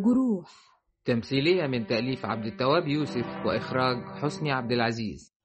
جروح تمثيلية من تأليف عبد التواب يوسف وإخراج حسني عبد العزيز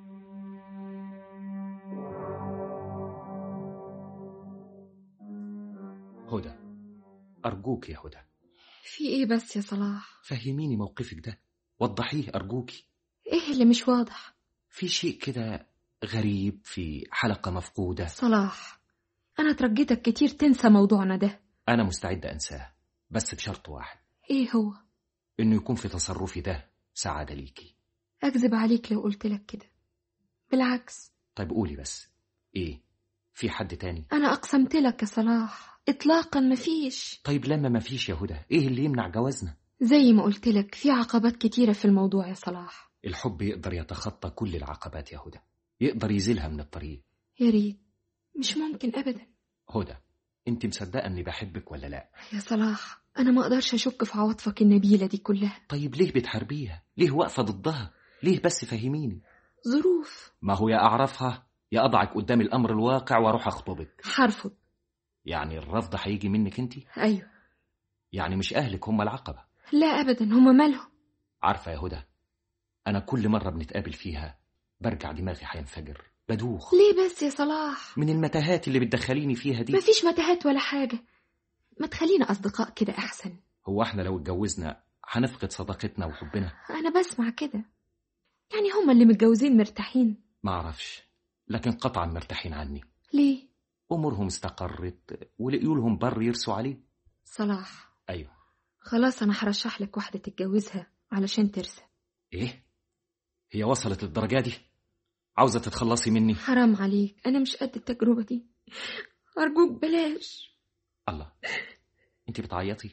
هدى أرجوك يا هدى في ايه بس يا صلاح فهميني موقفك ده وضحيه أرجوكي ايه اللي مش واضح في شيء كده غريب في حلقة مفقودة صلاح انا ترجيتك كتير تنسى موضوعنا ده أنا مستعد أنساه بس بشرط واحد ايه هو إنه يكون في تصرفي ده سعادة ليكي اكذب عليك لو قلت لك كده بالعكس طيب قولي بس إيه في حد تاني انا اقسمت لك يا صلاح اطلاقا مفيش طيب لما مفيش يا هدى إيه اللي يمنع جوازنا زي ما قلت لك في عقبات كتيرة في الموضوع يا صلاح الحب يقدر يتخطى كل العقبات يا هدى يقدر يزيلها من الطريق يا ريت مش ممكن ابدا هدى انت مصدقه اني بحبك ولا لا يا صلاح انا ما اقدرش اشك في عواطفك النبيلة دي كلها طيب ليه بتحاربيها ليه واقفه ضدها ليه بس فهميني ظروف ما هو يا اعرفها يا اضعك قدام الامر الواقع واروح اخطبك حرفض يعني الرفض هيجي منك انت ايوه يعني مش اهلك هم العقبه لا ابدا هما مالهم عارفه يا هدى انا كل مره بنتقابل فيها برجع دماغي هينفجر بدوخ ليه بس يا صلاح من المتاهات اللي بتدخليني فيها دي مفيش متاهات ولا حاجة ما تخلينا أصدقاء كده أحسن هو احنا لو اتجوزنا هنفقد صداقتنا وحبنا أنا بسمع كده يعني هما اللي متجوزين مرتاحين ما اعرفش لكن قطعا مرتاحين عني ليه امورهم استقرت ولقيوا لهم بر يرسوا عليه صلاح ايوه خلاص أنا هرشح لك واحدة تتجوزها علشان ترسى ايه هي وصلت للدرجه دي عاوزه تتخلصي مني حرام عليك أنا مش قد التجربة دي أرجوك بلاش الله انت بتعيطي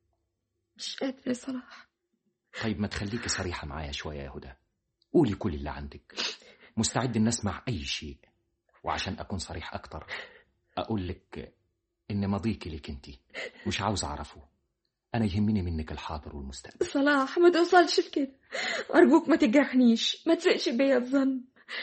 مش قادرة يا صلاح طيب ما تخليكي صريحه معايا شويه يا هدى قولي كل اللي عندك مستعد ان اسمع اي شيء وعشان اكون صريح اكتر اقول لك ان ماضيكي لك انت مش عاوز اعرفه انا يهمني منك الحاضر والمستقبل صلاح ما توصلش لكده أرجوك ما تجرحنيش ما تسرقش بيا الظن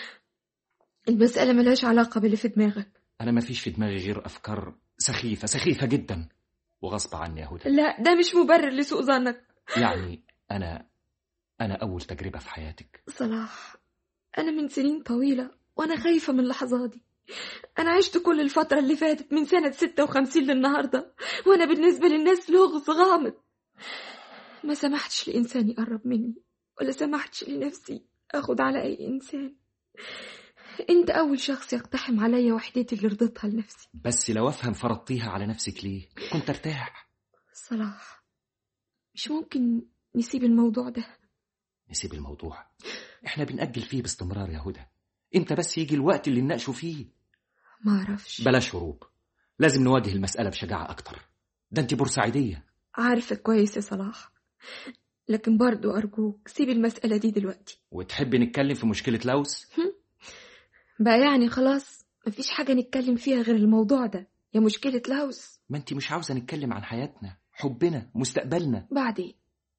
المسألة ملهاش علاقة باللي في دماغك انا ما فيش في دماغي غير افكار سخيفه سخيفه جدا وغصب عني يا هدى لا ده مش مبرر لسوء ظنك يعني انا انا اول تجربه في حياتك صلاح أنا من سنين طويلة وأنا خايفة من اللحظات دي أنا عشت كل الفترة اللي فاتت من سنة ستة وخمسين للنهاردة وأنا بالنسبة للناس لغز غامض ما سمحتش لإنسان يقرب مني ولا سمحتش لنفسي أخد على أي إنسان أنت أول شخص يقتحم عليا وحدتي اللي رضيتها لنفسي بس لو افهم فرضتيها على نفسك ليه كنت ارتاح صلاح مش ممكن نسيب الموضوع ده نسيب الموضوع احنا بنأجل فيه باستمرار يا هدى انت بس يجي الوقت اللي نناقشه فيه ما أعرفش بلاش هروب لازم نواجه المسألة بشجاعة أكتر ده أنت بورسعيدية عارفة كويس يا صلاح لكن برضو أرجوك سيب المسألة دي دلوقتي وتحب نتكلم في مشكلة لوس بقى يعني خلاص مفيش حاجة نتكلم فيها غير الموضوع ده يا مشكلة لاوس ما أنت مش عاوزة نتكلم عن حياتنا حبنا مستقبلنا بعدين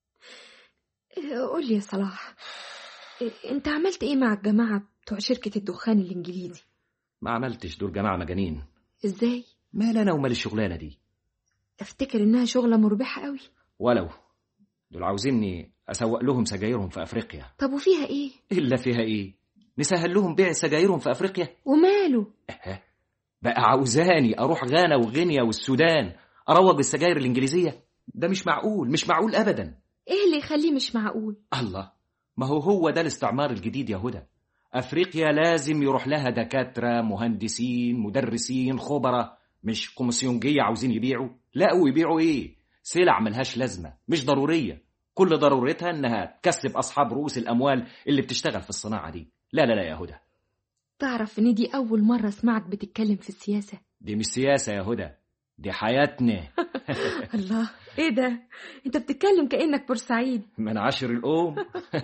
إيه، قول لي يا صلاح إيه، انت عملت ايه مع الجماعة بتوع شركة الدخان الانجليزي ما عملتش دول جماعة مجانين ازاي مال أنا ومال الشغلانة دي افتكر انها شغلة مربحة قوي ولو دول عاوزيني أسوق لهم سجايرهم في أفريقيا طب وفيها ايه إلا فيها إيه نسهل لهم بيع سجايرهم في أفريقيا وماله إيه بقى عاوزاني أروح غانا وغينيا والسودان أروج السجاير الإنجليزية ده مش معقول مش معقول أبدا ايه اللي يخليه مش معقول الله ما هو هو ده الاستعمار الجديد يا هدى أفريقيا لازم يروح لها دكاترة مهندسين مدرسين خبراء مش كوميسيونجية عاوزين يبيعوا لا ويبيعوا إيه سلع ملهاش لازمة مش ضرورية كل ضرورتها إنها تكسب أصحاب رؤوس الأموال اللي بتشتغل في الصناعة دي لا لا لا يا هدى تعرف ان دي اول مرة اسمعك بتتكلم في السياسة دي مش سياسة يا هدى دي حياتنا الله ايه ده انت بتتكلم كأنك بورسعيد من عشر الأم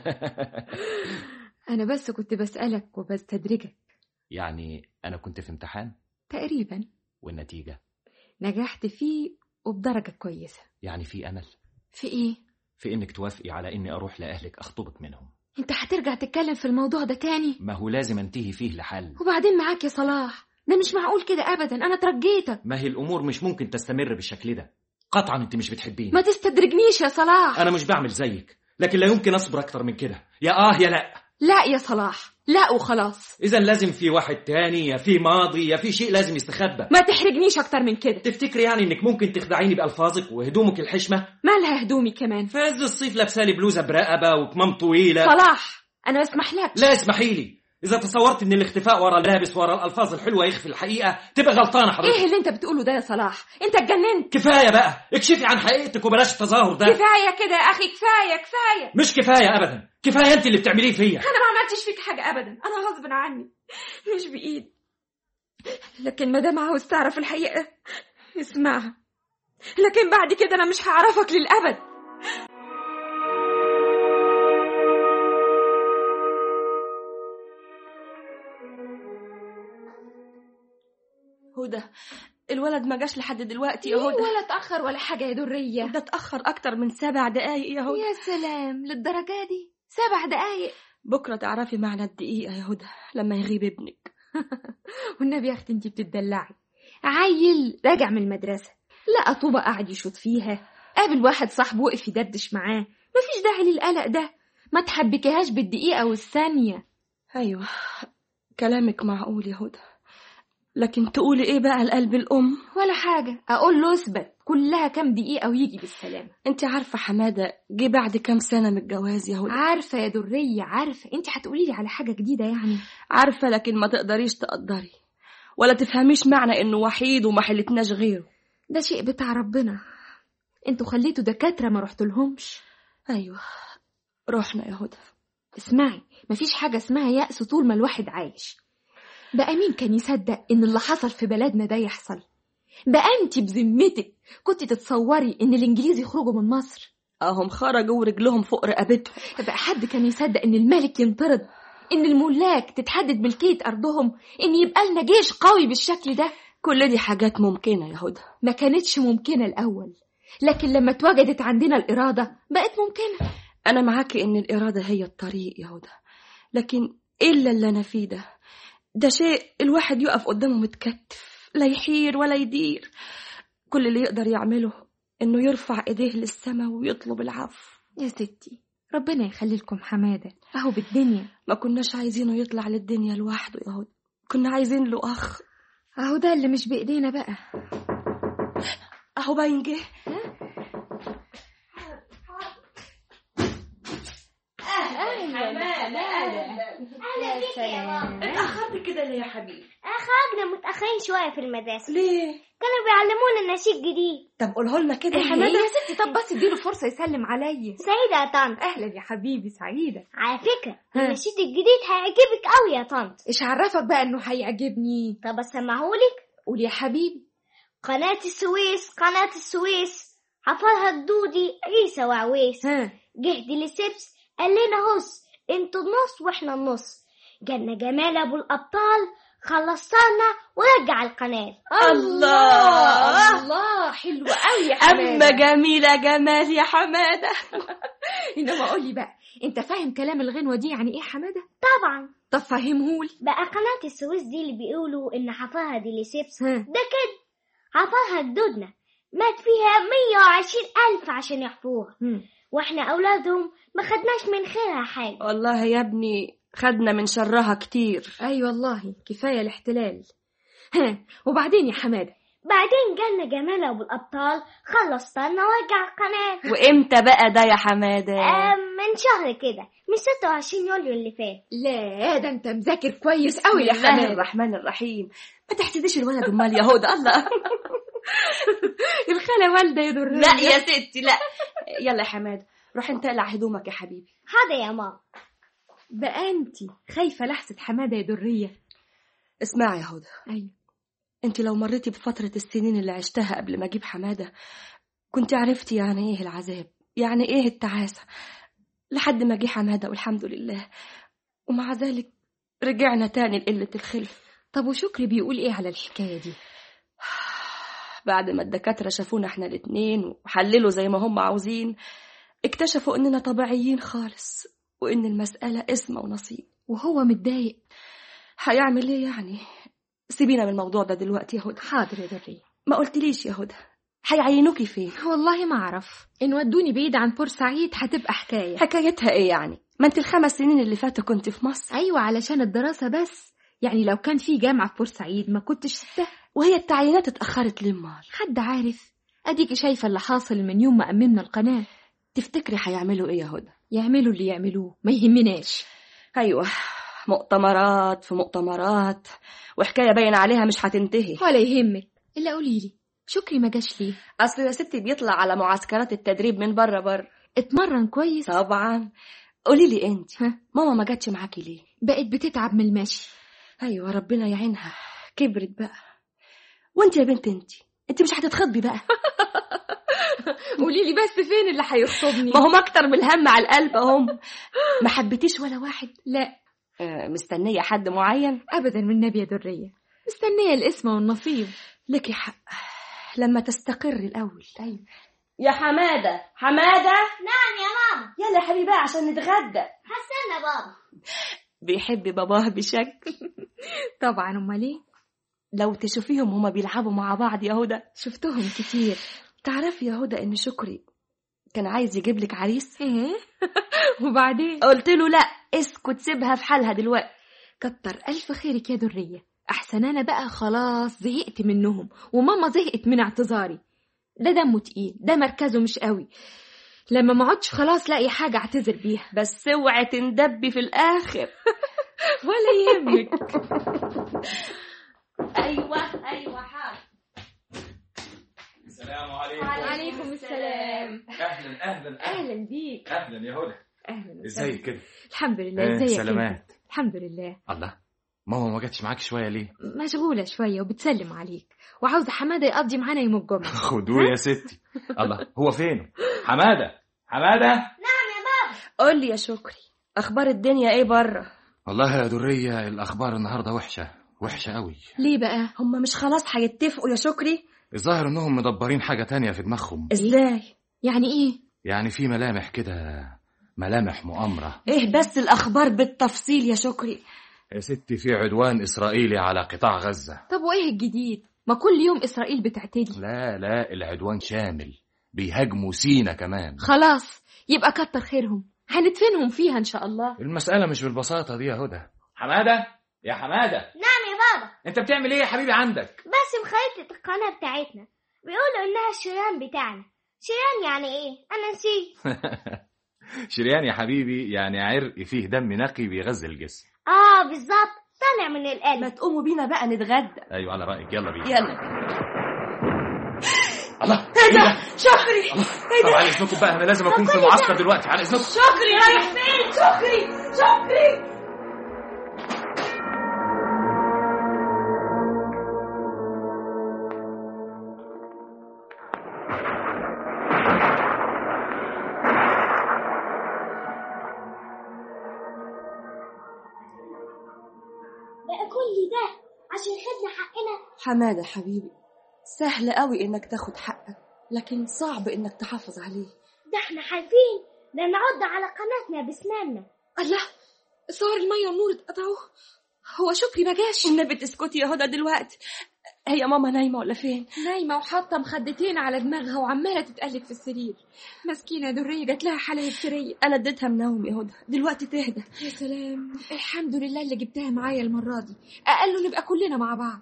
انا بس كنت بسألك وبستدرجك يعني أنا كنت في امتحان تقريبا والنتيجة نجحت فيه وبدرجة كويسة يعني في أمل في ايه في إنك توافقي على إني أروح لأهلك أخطبك منهم انت هترجع تتكلم في الموضوع ده تاني ما هو لازم انتهي فيه لحل وبعدين معاك يا صلاح ده مش معقول كده ابدا انا ترجيتك ما هي الأمور مش ممكن تستمر بالشكل ده قطعا انت مش بتحبيني ما تستدرجنيش يا صلاح انا مش بعمل زيك لكن لا يمكن اصبر اكتر من كده يا اه يا لا لا يا صلاح لا وخلاص اذا لازم في واحد تاني يا في ماضي يا في شيء لازم يستخبى ما تحرجنيش اكتر من كده تفتكري يعني انك ممكن تخدعيني بالفاظك وهدومك الحشمه مالها هدومي كمان في عز الصيف لابسالي بلوزه برقبه وكمام طويله صلاح انا اسمح لك لا اسمحي لي اذا تصورت ان الاختفاء ورا اللابس ورا الالفاظ الحلوه يخفي الحقيقه تبقى غلطانه حضرتك ايه اللي انت بتقوله ده يا صلاح انت اتجننت كفايه بقى اكشفي عن حقيقتك وبلاش التظاهر ده كفايه كده يا اخي كفايه كفايه مش كفايه ابدا كفايه انت اللي بتعمليه فيا انا ما عملتش فيك حاجه ابدا انا غصب عني مش بايدي لكن ما دام عاوز تعرف الحقيقه اسمعها لكن بعد كده انا مش هعرفك للابد هدى الولد ما جاش لحد دلوقتي يا هدى ولا اتاخر ولا حاجه يا دريه ده اتأخر أكتر من سبع دقايق يا هدى يا سلام للدرجه دي سبع دقايق بكرة تعرفي معنى الدقيقة يا هدى لما يغيب ابنك والنبي يا اختي انتي بتدلعي عيل راجع من المدرسه لقى طوبه قاعد يشوط فيها قابل واحد صاحبه وقف يدردش معاه مفيش داعي للقلق ده ما تحبكيهاش بالدقيقه والثانيه أيوة كلامك معقول يا هدى لكن تقولي ايه بقى لقلب الأم ولا حاجه اقول له اثبت كلها كام دقيقه ويجي بالسلامه انت عارفة حمادة جه بعد كام سنة من الجواز يا هدى عارفه يا دريه عارفه انتي هتقولي لي على حاجه جديده يعني عارفة لكن ما تقدريش تقدري ولا تفهميش معنى انه وحيد وما حلتناش غيره ده شيء بتاع ربنا انتوا خليتوا دكاتره ما رحتلهمش ايوه رحنا يا هدى اسمعي مفيش حاجة اسمها يأس طول ما الواحد عايش بقى مين كان يصدق إن اللي حصل في بلدنا ده يحصل بقى انت بذمتك كنت تتصوري إن الإنجليز يخرجوا من مصر اهم خرجوا ورجلهم فوق رقبتهم بقى حد كان يصدق إن الملك ينطرد إن الملاك تتحدد ملكية أرضهم إن يبقى لنا جيش قوي بالشكل ده كل دي حاجات ممكنة يا هدى ما كانتش ممكنة الأول لكن لما اتوجدت عندنا الإرادة بقت ممكنة أنا معاكي إن الإرادة هي الطريق يا هدى لكن إلا اللي أنا فيه ده ده شيء الواحد يقف قدامه متكتف لا يحير ولا يدير كل اللي يقدر يعمله إنه يرفع إيديه للسماء ويطلب العفو يا ستي ربنا يخلي لكم حمادة أهو بالدنيا ما كناش عايزينه يطلع للدنيا لوحده يا هدى كنا عايزين له أخ أهو ده اللي مش بإيدينا بقى أهو باين جه أهلا بيك يا ماما اتأخرت كده ليه يا حبيبي خرجنا متأخرين شوية في المدرسة ليه كانوا بيعلمونا نشيد جديد طب قوله لنا كده يا حمادة يا ستي طب بس اديله فرصة يسلم عليا سعيدة يا طنط أهلا يا حبيبي سعيدة على فكرة ها. النشيد الجديد هيعجبك قوي يا طنط إيش عرفك بقى إنه هيعجبني طب أسمعهولك قول يا حبيبي قناة السويس قناة السويس حفرها الدودي عيسى وعويس ها جهد لسبس قال لنا هس انتوا النص واحنا النص جالنا جمال ابو الابطال خلصنا ورجع القناه الله الله حلو قوي يا أما حمادة جميلة جمال يا حمادة إنما قول لي بقى أنت فاهم كلام الغنوة دي يعني إيه يا حمادة طبعا طب فهمهولي بقى قناة السويس دي اللي بيقولوا إن حفرها دي لسبس ها ده كده حفرها جدودنا مات فيها مية وعشرين ألف عشان يحفروها هم. وإحنا أولادهم ما خدناش من خيرها حاجة والله يا ابني خدنا من شرها كتير أي والله كفاية الاحتلال ها وبعدين يا حمادة بعدين جالنا جمال أبو الأبطال خلصنا ورجع القناة وإمتى بقى ده يا حمادة آم، من شهر كده من 26 يوليو اللي فات لا ده أنت مذاكر كويس قوي يا بسم الله حمادة الرحمن الرحيم ما تحسديش الولد امال يا هدى الله الخالة والدة يا درية لا يا ستي لا يلا يا حماد روح انت اقلع هدومك يا حبيبي حاضر يا ماما بقى أنت خايفة لحسة حمادة يا درية اسمعي يا هدى أيوة انت لو مريتي بفترة السنين اللي عشتها قبل ما اجيب حمادة كنت عرفتي يعني ايه العذاب يعني ايه التعاسة لحد ما جه حمادة والحمد لله ومع ذلك رجعنا تاني لقلة الخلف طب وشكري بيقول إيه على الحكاية دي بعد ما الدكاترة شافونا احنا الاتنين وحللوا زي ما هم عاوزين اكتشفوا اننا طبيعيين خالص وان المسألة اسمه ونصيب وهو متضايق هيعمل ايه يعني سيبينا من الموضوع ده دلوقتي يا هدى حاضر يا درية ما قلتليش يا هدى هيعينوكي فين والله ما أعرف إن ودوني بعيد عن بورسعيد هتبقى حكاية حكايتها ايه يعني ما انت الخمس سنين اللي فاتوا كنت في مصر أيوة علشان الدراسة بس يعني لو كان في جامعة في بورسعيد ما كنتش سبتها وهي التعيينات اتأخرت ليه امال حد عارف أديكي شايفة اللي حاصل من يوم ما أممنا القناة تفتكري هيعملوا ايه يا هدى يعملوا اللي يعملوه ما يهمناش ايوه مؤتمرات في مؤتمرات وحكايه باين عليها مش هتنتهي ولا يهمك إلا قوليلي شكري ما جاش ليه اصل يا ستي بيطلع على معسكرات التدريب من بره بره اتمرن كويس طبعا قولي لي انت ها؟ ماما ما جاتش معاكي ليه بقت بتتعب من المشي ايوه ربنا يعينها كبرت بقى وانت يا بنت انت انت مش هتتخطبي بقى قوليلي بس فين اللي هيخطبني ما هم اكتر من الهم على القلب اهم ما حبيتيش ولا واحد لا آه، مستنيه حد معين أبدا من نبي يا درية مستنية الاسم والنصيب لك حق لما تستقر الاول ايوه يا حماده حماده نعم يا ماما يلا يا حبيبي عشان نتغدى هستنى بابا بيحب باباه بشكل طبعا أمال إيه لو تشوفيهم هما بيلعبوا مع بعض يا هدى شفتهم كتير تعرفي يا هدى ان شكري كان عايز يجيب لك عريس إيه وبعدين قلت له لا اسكت سيبها في حالها دلوقتي كتر ألف خيرك يا درية أحسن أنا بقى خلاص زهقت منهم وماما زهقت من اعتذاري ده دمه تقيل ده مركزه مش قوي لما ما عدش خلاص لاقي حاجة اعتذر بيها بس اوعي تندبي في الاخر ولا يهمك ايوه ايوه حاضر السلام عليكم عليكم السلام اهلا اهلا أهلا بيك اهلا يا هدى أهلا ازيك كده الحمد لله آه، ازيك سلامات انت؟ الحمد لله الله ماما ما جاتش معاك شويه ليه مشغولة شوية وبتسلم عليك وعاوزة حمادة يقضي معانا يوم الجمعة خدوه يا ستي الله هو فين حماده حماده قول لي يا شكري اخبار الدنيا ايه بره والله يا دريه الاخبار النهارده وحشه وحشه قوي ليه بقى؟ هما مش خلاص هيتفقوا يا شكري الظاهر انهم مدبرين حاجه تانية في دماغهم ازاي يعني ايه؟ يعني في ملامح كده ملامح مؤامره ايه بس الاخبار بالتفصيل يا شكري يا ستي في عدوان اسرائيلي على قطاع غزه طب وايه الجديد؟ ما كل يوم إسرائيل بتعتدي لا لا العدوان شامل بيهاجموا سينا كمان خلاص يبقى كتر خيرهم هندفنهم فيها إن شاء الله المسألة مش بالبساطة دي يا هدى حمادة يا حمادة نعم يا بابا انت بتعمل ايه يا حبيبي عندك بس مخيطة القناة بتاعتنا بيقولوا إنها الشريان بتاعنا شريان يعني إيه؟ أنا نسيت شريان يا حبيبي يعني عرق فيه دم نقي بيغذي الجسم آه بالظبط طالع من ما القلب تقوموا بينا بقى نتغدى ايوه على رأيك يلا بينا يلا الله ايه ده شكري طب على اذنكم بقى انا لازم اكون في المعسكر دلوقتي على اذنكم شكري رايح فين شكري شكري بقى كل ده عشان خدنا حقنا حمادة حبيبي سهل قوي انك تاخد حقك لكن صعب انك تحافظ عليه ده احنا حالفين ده نعض على قناتنا بسناننا الله صار المية والنور اتقطعوا هو شكري ما جاش النبي تسكتي يا هدى دلوقتي هي ماما نايمة ولا فين نايمة وحاطة مخدتين على دماغها وعمالة تتقلب في السرير مسكينة درية جات لها حالة هستيرية انا اديتها منوم يا هدى دلوقتي تهدى يا سلام الحمد لله اللي جبتها معايا المرة دي أقل نبقى كلنا مع بعض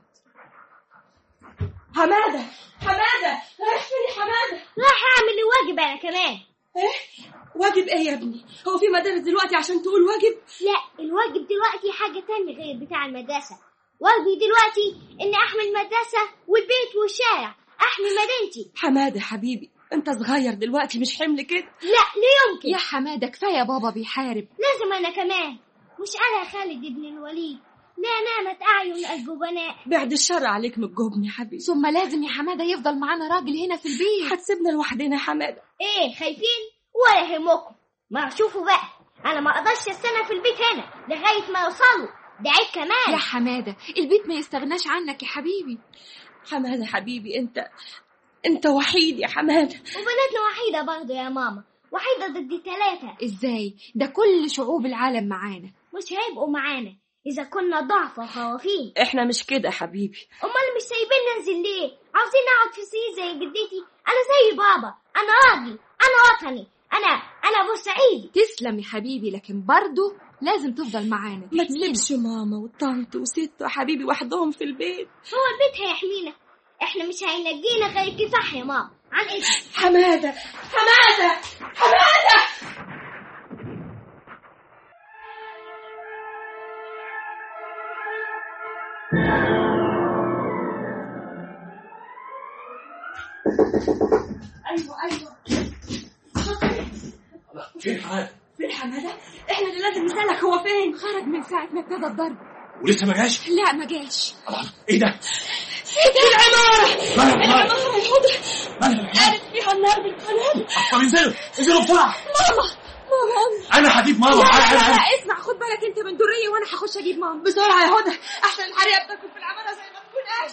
حمادة حمادة رايح فين يا حمادة راح أعمل الواجب أنا كمان واجب ايه يا ابني هو في مدارس دلوقتي عشان تقول واجب لا الواجب دلوقتي حاجة تانية غير بتاع المدرسة واجبي دلوقتي إني أحمي المدرسة والبيت والشارع أحمي مدينتي حمادة حبيبي انت صغير دلوقتي مش حمل كده لا لا يمكن يا حمادة كفاية بابا بيحارب لازم أنا كمان مش أنا خالد بن الوليد لا نامت أعين الجبناء بعد الشر عليك من الجبن يا حبيبي ثم لازم يا حمادة يفضل معانا راجل هنا في البيت هتسيبنا لوحدنا يا حمادة إيه خايفين ولا يهمكم ما شوفوا بقى أنا ما أقدرش أستنى في البيت هنا لغاية ما يوصلوا ده عيب يا كمان حمادة البيت ما يستغناش عنك يا حبيبي حمادة حبيبي انت انت وحيد يا حمادة وبناتنا وحيدة برضه يا ماما وحيدة ضد ثلاثة ازاي ده كل شعوب العالم معانا مش هيبقوا معانا إذا كنا ضعف وخوافين احنا مش كده يا حبيبي أمال مش سايبين ننزل ليه عاوزين اقعد في سرير زي جدتي انا زي بابا انا راجل انا وطني انا انا بورسعيدي تسلم يا حبيبي لكن برضه لازم تفضل معانا ما تحمينا. تسيبش ماما وطنط وست وحبيبي وحدهم في البيت هو البيت هيحمينا احنا مش هينجينا غير الكفاح يا ماما عن ايه حمادة حمادة حمادة ايوه ايوه فين حماد؟ فين حمادة؟ احنا اللي لازم نسألك هو فين؟ خرج من ساعة ما ابتدى الضرب ولسه ما جاش؟ لا ما جاش الله، ايه ده؟ في العمارة مالها الحماد؟ العمارة الحضر مالها الحماد؟ قالت فيها النار بالقنابل طب انزلوا انزلوا بسرعه ماما ماما انا هجيب ماما لا معايا لا انا لا اسمع خد بالك انت من درية وانا هخش اجيب ماما بسرعة يا هدى أحسن الحريقة بتاكل في العمارة زي ما تكون قش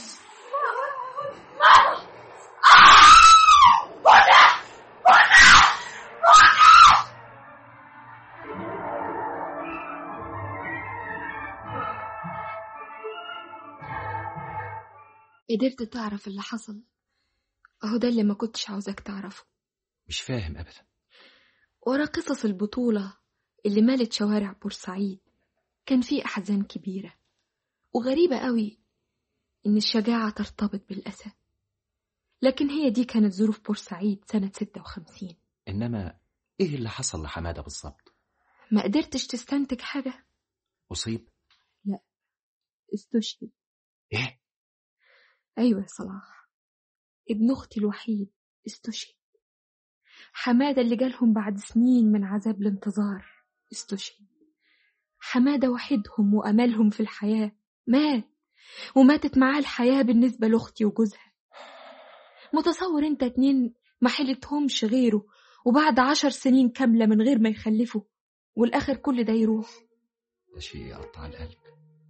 قدرت تعرف اللي حصل اهو ده اللي ما كنتش عاوزاك تعرفه مش فاهم أبدا ورا قصص البطولة اللي مالت شوارع بورسعيد كان في أحزان كبيرة وغريبة قوي إن الشجاعة ترتبط بالأسى لكن هي دي كانت ظروف بورسعيد سنة 56 إنما إيه اللي حصل لحمادة بالظبط؟ ما قدرتش تستنتج حاجة أصيب؟ استشهد إيه؟ أيوة يا صلاح ابن أختي الوحيد استشهد حمادة اللي جالهم بعد سنين من عذاب الانتظار استشهد حمادة وحيدهم وأملهم في الحياة مات وماتت معاه الحياة بالنسبة لأختي وجوزها متصور انت اتنين ما حيلتهمش غيره وبعد عشر سنين كاملة من غير ما يخلفوا والآخر كل ده يروح ده شيء يقطع القلب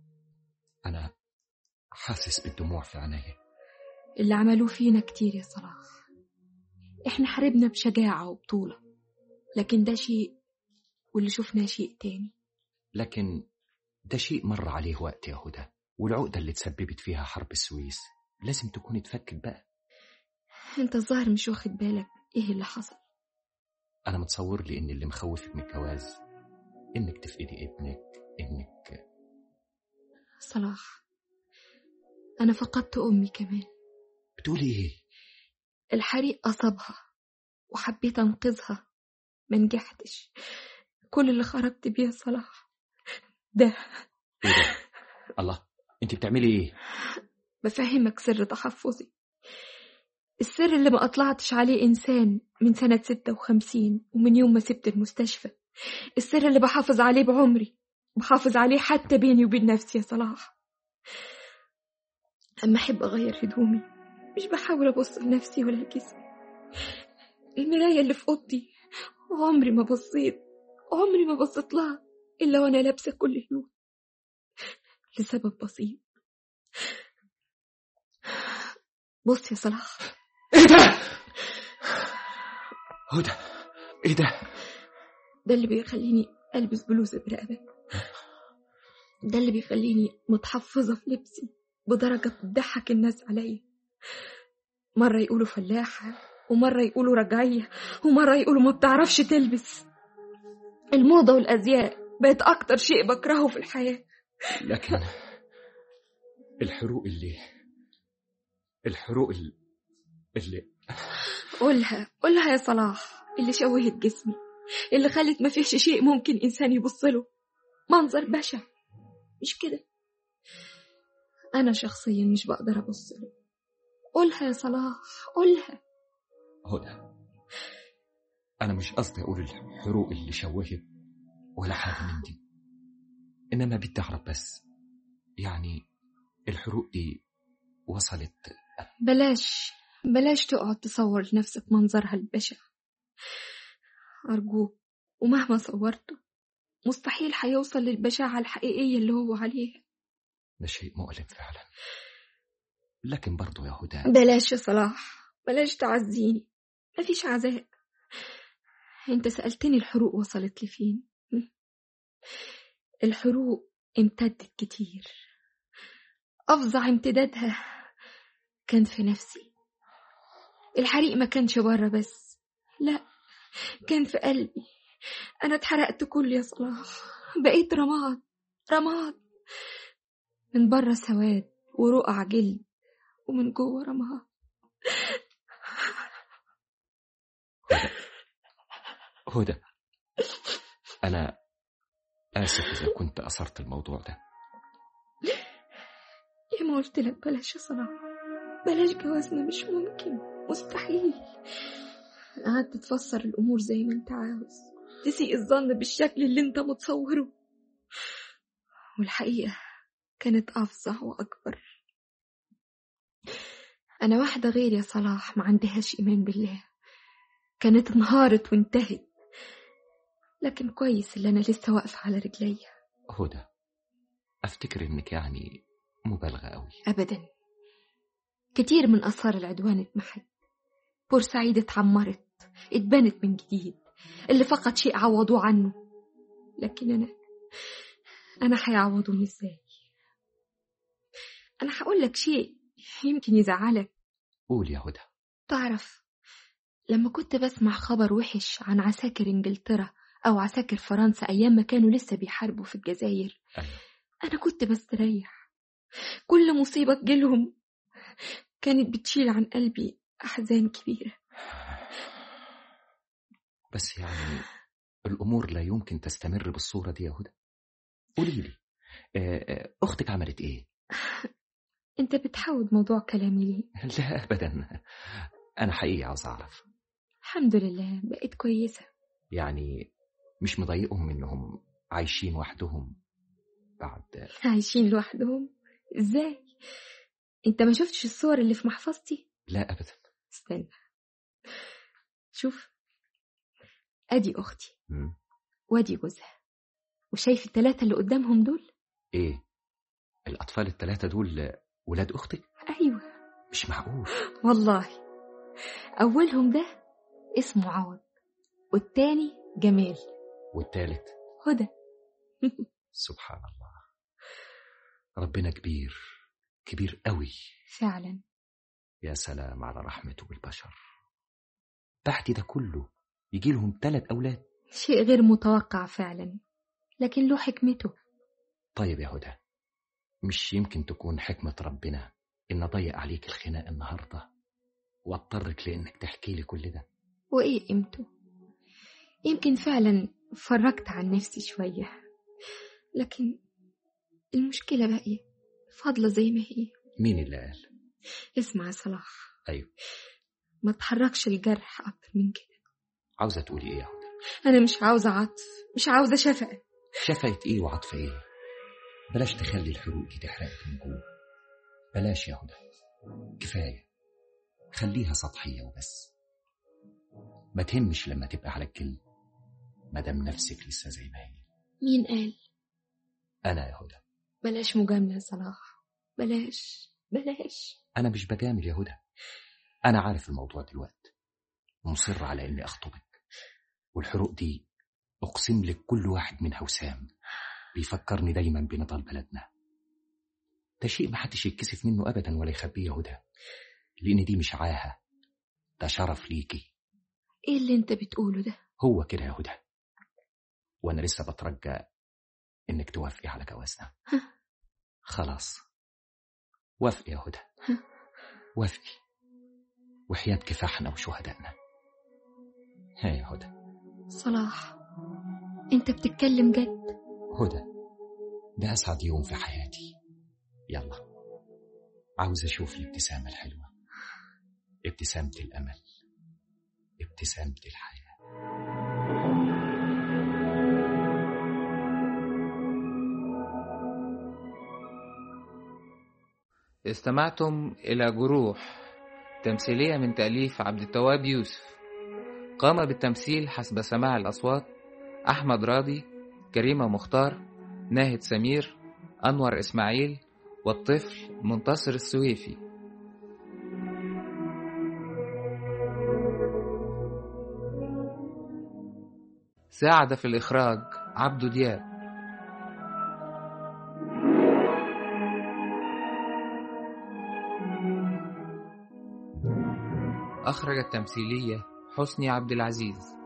أنا حاسس بالدموع في عينيا اللي عملوه فينا كتير يا صلاح احنا حاربنا بشجاعة وبطولة لكن ده شيء واللي شفناه شيء تاني لكن ده شيء مر عليه وقت يا هدى والعقدة اللي تسببت فيها حرب السويس لازم تكون اتفكت بقى انت الظاهر مش واخد بالك ايه اللي حصل أنا متصور لي إن اللي مخوفك من الجواز إنك تفقدي ابنك إنك صلاح انا فقدت امي كمان بتقولي إيه؟ الحريق أصابها وحبيت أنقذها ما نجحتش كل اللي خرجت بيه يا صلاح ده إيه ده؟ الله أنت بتعملي إيه؟ بفهمك سر تحفظي السر اللي ما أطلعتش عليه إنسان من سنة ستة وخمسين ومن يوم ما سبت المستشفى السر اللي بحافظ عليه بعمري بحافظ عليه حتى بيني وبين نفسي يا صلاح أما أحب أغير هدومي مش بحاول أبص لنفسي ولا لجسمي المراية اللي في أوضتي عمري ما بصيت عمري ما بصيت لها إلا وأنا لابسة كل هدوم لسبب بسيط بص يا صلاح إيه ده؟ هدى إيه ده؟ ده اللي بيخليني ألبس بلوزة برقبة ده اللي بيخليني متحفظة في لبسي بدرجة تضحك الناس عليا مرة يقولوا فلاحة ومرة يقولوا رجعية ومرة يقولوا ما بتعرفش تلبس الموضة والأزياء بقت أكتر شيء بكرهه في الحياة لكن الحروق اللي الحروق ال- اللي قولها قولها يا صلاح اللي شوهت جسمي اللي خلت ما فيش شيء ممكن إنسان يبص له منظر بشع مش كده أنا شخصيا مش بقدر أبص له قولها يا صلاح قولها هدى أنا مش قصدي أقول الحروق اللي شوهت ولا حاجة من دي إنما بدي أعرف بس يعني الحروق دي وصلت بلاش بلاش تقعد تصور لنفسك منظرها البشع أرجوك ومهما صورته مستحيل هيوصل للبشاعة الحقيقية اللي هو عليها ده شيء مؤلم فعلا لكن برضو يا هدى بلاش يا صلاح بلاش تعزيني مفيش عزاء انت سألتني الحروق وصلت لفين م? الحروق امتدت كتير أفظع امتدادها كان في نفسي الحريق ما كانش بره بس لا كان في قلبي أنا اتحرقت كل يا صلاح بقيت رماد رماد من بره سواد ورقع جلد ومن جوه رماد هدى أنا آسف إذا كنت أثرت الموضوع ده يا ما قلت لك بلاش يا صلاح بلاش جوازنا مش ممكن مستحيل قعدت تفسر الأمور زي ما انت عاوز تسيء الظن بالشكل اللي انت متصوره والحقيقة كانت أفظع وأكبر أنا واحدة غير يا صلاح ما عندهاش إيمان بالله كانت انهارت وانتهت لكن كويس اللي أنا لسه واقفة على رجليا هدى أفتكر إنك يعني مبالغة أوي أبدا كتير من آثار العدوان اتمحت بورسعيد اتعمرت اتبنت من جديد اللي فقد شيء عوضوه عنه لكن أنا أنا هيعوضوني إزاي أنا هقول لك شيء يمكن يزعلك قول يا هدى تعرف لما كنت بسمع خبر وحش عن عساكر إنجلترا أو عساكر فرنسا أيام ما كانوا لسه بيحاربوا في الجزائر أيوة. أنا كنت بستريح كل مصيبة تجيلهم كانت بتشيل عن قلبي أحزان كبيرة بس يعني الأمور لا يمكن تستمر بالصورة دي يا هدى قولي لي آه، آه، أختك عملت إيه؟ أنت بتحاول موضوع كلامي ليه لا أبدا أنا حقيقي عاوز أعرف الحمد لله بقيت كويسة يعني مش مضايقهم إنهم عايشين وحدهم بعد عايشين لوحدهم إزاي أنت ما شفتش الصور اللي في محفظتي لا أبدا استنى شوف أدي أختي مم. وأدي جوزها وشايف التلاتة اللي قدامهم دول إيه الأطفال الثلاثة دول ولاد أختك؟ أيوة مش معقول والله أولهم ده اسمه عوض والتاني جمال والتالت هدى سبحان الله ربنا كبير كبير قوي فعلا يا سلام على رحمته بالبشر بعد ده كله يجي لهم ثلاث أولاد شيء غير متوقع فعلا لكن له حكمته طيب يا هدى مش يمكن تكون حكمة ربنا إن أضيق عليك الخناق النهاردة واضطرك لإنك تحكي لي كل ده وإيه قيمته يمكن فعلا فرجت عن نفسي شوية لكن المشكلة باقية فاضلة زي ما هي مين اللي قال؟ اسمع يا صلاح أيوه ما تحركش الجرح أكتر من كده عاوزة تقولي إيه يا هدى؟ أنا مش عاوزة عطف مش عاوزة شفقة شفقة إيه وعطف إيه؟ بلاش تخلي الحروق دي تحرقك من جوه بلاش يا هدى كفاية خليها سطحية وبس ما تهمش لما تبقى على الجلد مادام نفسك لسه زي ما هي مين قال أنا يا هدى بلاش مجاملة يا صلاح بلاش بلاش أنا مش بجامل يا هدى أنا عارف الموضوع دلوقتي ومصر على إني أخطبك والحروق دي أقسم لك كل واحد منها وسام بيفكرني دايما بنضال بلدنا ده شيء محدش يتكسف منه أبدا ولا يخبيه يا هدى لأن دي مش عاهة ده شرف ليكي ايه اللي انت بتقوله ده هو كده يا هدى وأنا لسه بترجى إنك توافقي على جوازنا خلاص وافقي يا هدى وافقي وحياة كفاحنا وشهدائنا ها يا هدى صلاح انت بتتكلم جد هدى ده أسعد يوم في حياتي يلا عاوز أشوف الابتسامة الحلوة ابتسامة الأمل ابتسامة الحياة استمعتم إلى جروح تمثيلية من تأليف عبد التواب يوسف قام بالتمثيل حسب سماع الأصوات أحمد راضي كريمة مختار ناهد سمير أنور إسماعيل والطفل منتصر السويفي ساعد في الإخراج عبدو دياب أخرج التمثيلية حسني عبد العزيز